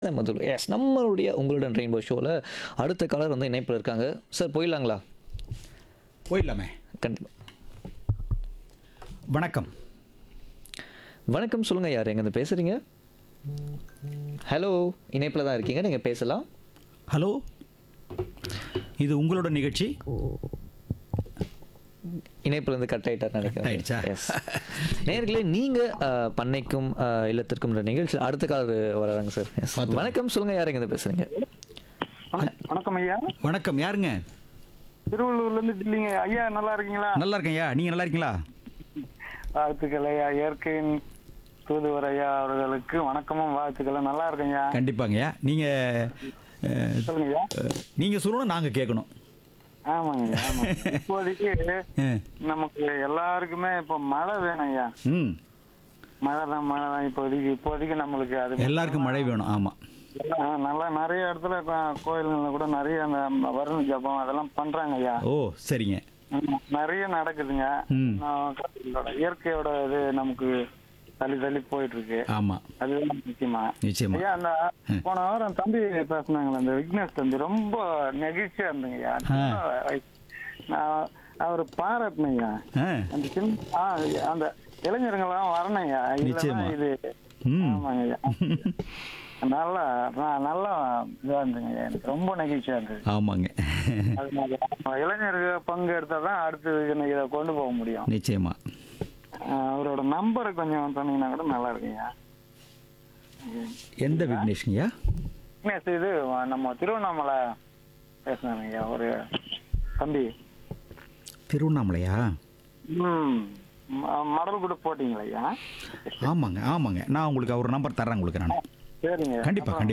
மதுள் S நம்மளுடைய உங்களுடன் rainbow ஷோவில் அடுத்த காலர் வந்து இணைப்பில் இருக்காங்க சார் போயிடலாங்களா போயிடலாமே கண்டிப்பாக வணக்கம் வணக்கம் சொல்லுங்கள் யார் எங்கேருந்து பேசுகிறீங்க ஹலோ இணைப்பில் தான் இருக்கீங்க நீங்கள் பேசலாம் ஹலோ இது உங்களோட நிகழ்ச்சி இணைப்புல இருந்து கட் ஆயிட்டார் நினைக்கிறேன் ஆயிடுச்சா? எஸ் நேர்களே நீங்கள் பண்ணைக்கும் அஹ், இல்லத்திற்கும் நிகழ்ச்சி அடுத்த காலர் வராங்க சார் எஸ் வணக்கம் சொல்லுங்கள் யார் எங்கேருந்து பேசுகிறீங்க வண- வணக்கம் ஐயா வணக்கம் யாருங்க திருவள்ளூர்ல இருந்து தில்லிங்க ஐயா நல்லா இருக்கீங்களா நல்லா இருக்கேன்யா நீங்கள் நல்லா இருக்கீங்களா வாழ்த்துக்கள் ஐயா இயற்கையின் தூதுவர் ஐயா அவர்களுக்கு வணக்கமும் வாழ்த்துக்கள் நல்லா இருக்கேன் ஐயா கண்டிப்பாங்கய்யா நீங்கள் சொல்லுங்க ஐயா நீங்கள் சொல்லணும் நாங்கள் கேட்கணும் ஆமாங்க ஐயா ஆமாங்க. இப்போதைக்கு ஆ. நமக்கு எல்லாருக்குமே இப்போ மழை வேணும் ஐயா ம் மழை தான் மழை தான் இப்போதைக்கு இப்போதைக்கு நம்மளுக்கு அது எல்லாருக்கும் மழை வேணும் ஆமாம் ஆ, நல்லா நிறைய இடத்துல கோ- கோயில்கள்ல கூட நிறைய அந்த வருண ஜபம் அதெல்லாம் பண்றாங்க ஐயா ஓ சரிங்க ஆமா, நிறைய நடக்குதுங்க ம். நான் இதோட இயற்கையோட இது நமக்கு தள்ளி தள்ளி போயிட்டு இருக்கு ஆமாம் அதுதான் முக்கியமா நிச்சயமா ஐயா அந்த போன வாரம் தம்பி பேசினாங்களே அந்த விக்னேஷ் தம்பி ரொம்ப நெகிழ்ச்சியா இருந்தங்க ஐயா ஆ. நான் அவர் பாராட்டினய்யா ஆ அந்த சின்ன ஆ, அந்த இளைஞர்கள்லாம் வரணும் ஐயா நிச்சயமா. இல்லைன்னா இது ம் ஆமாங்க ஐயா நல்லா நான் நல்லா இதா இருந்துங்க ஐயா எனக்கு ரொம்ப நெகிழ்ச்சியா இருந்தது ஆமாங்க அதனால நம்ம இளைஞர்கள் பங்கு எடுத்தாதான் அடுத்து இதை கொண்டு போக முடியும் நிச்சயமா ஆஹ் அவரோட நம்பரை கொஞ்சம் சொன்னீங்கன்னா கூட நல்லா இருக்குங்க எந்த விக்னேஷ்ங்கய்யா விக்னேஷ் இது நம்ம திருவண்ணாமலை பேசினாருங்க ஒரு தம்பி திருவண்ணாமலையா ம் ம- மடல் கூட போட்டீங்களா ஐயா ஆமாங்க ஆமாங்க நான் உங்களுக்கு அவர் நம்பர் தர்றேன் உங்களுக்கு நான் சரிங்க கண்டிப்பா, அப்புறம்